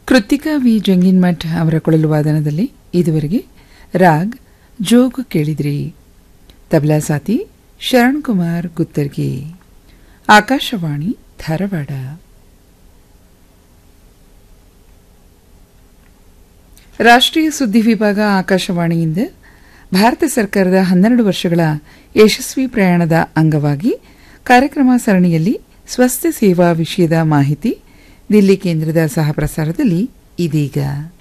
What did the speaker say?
Krithika V ಜಂಗಿನ್ಮಠ್ ಅವರ ಕೊಳಲು ವಾದನದಲ್ಲಿ ಇದುವರೆಗೆ ರಾಗ್ ಜೋಗ್ ಕೇಳಿದ್ರಿ ತಬಲಾ ಸಾತಿ ಶರಣ್ ಕುಮಾರ್ ಗುತ್ತರ್ಗಿ ಆಕಾಶವಾಣಿ ಧಾರವಾಡ ರಾಷ್ಟ್ರೀಯ ಸುದ್ದಿ ವಿಭಾಗ ಆಕಾಶವಾಣಿಯಿಂದ ಭಾರತ ಸರ್ಕಾರದ ಹನ್ನೆರಡು ವರ್ಷಗಳ ಯಶಸ್ವಿ ಪ್ರಯಾಣದ ಅಂಗವಾಗಿ ಕಾರ್ಯಕ್ರಮ ಸರಣಿಯಲ್ಲಿ ಸ್ವಸ್ಥ ಸೇವಾ ವಿಷಯದ ಮಾಹಿತಿ ದಿಲ್ಲಿ ಕೇಂದ್ರದ ಸಹ ಪ್ರಸಾರದಲ್ಲಿ ಇದೀಗ